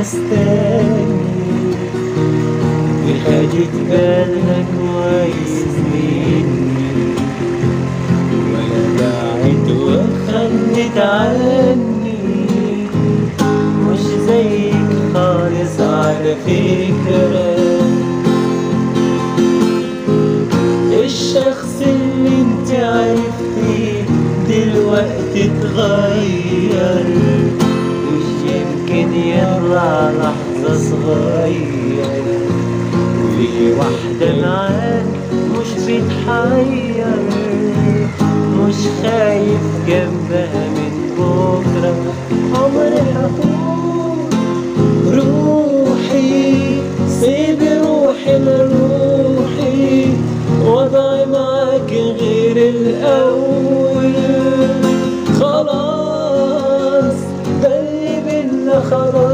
مستني وخدت بالها كويس مني ولا بعت وخلت عني مش زيك خالص على فكرة الشخص اللي انت عرفتيه دلوقتي اتغير مش يمكن يطلع لحظة صغير في واحدة معاك مش بتحير مش خايف جنبها من بكرة عمري هقول روحي سيبي روحي لروحي وضعي معاك غير الأول خلاص ده اللي بينا خلاص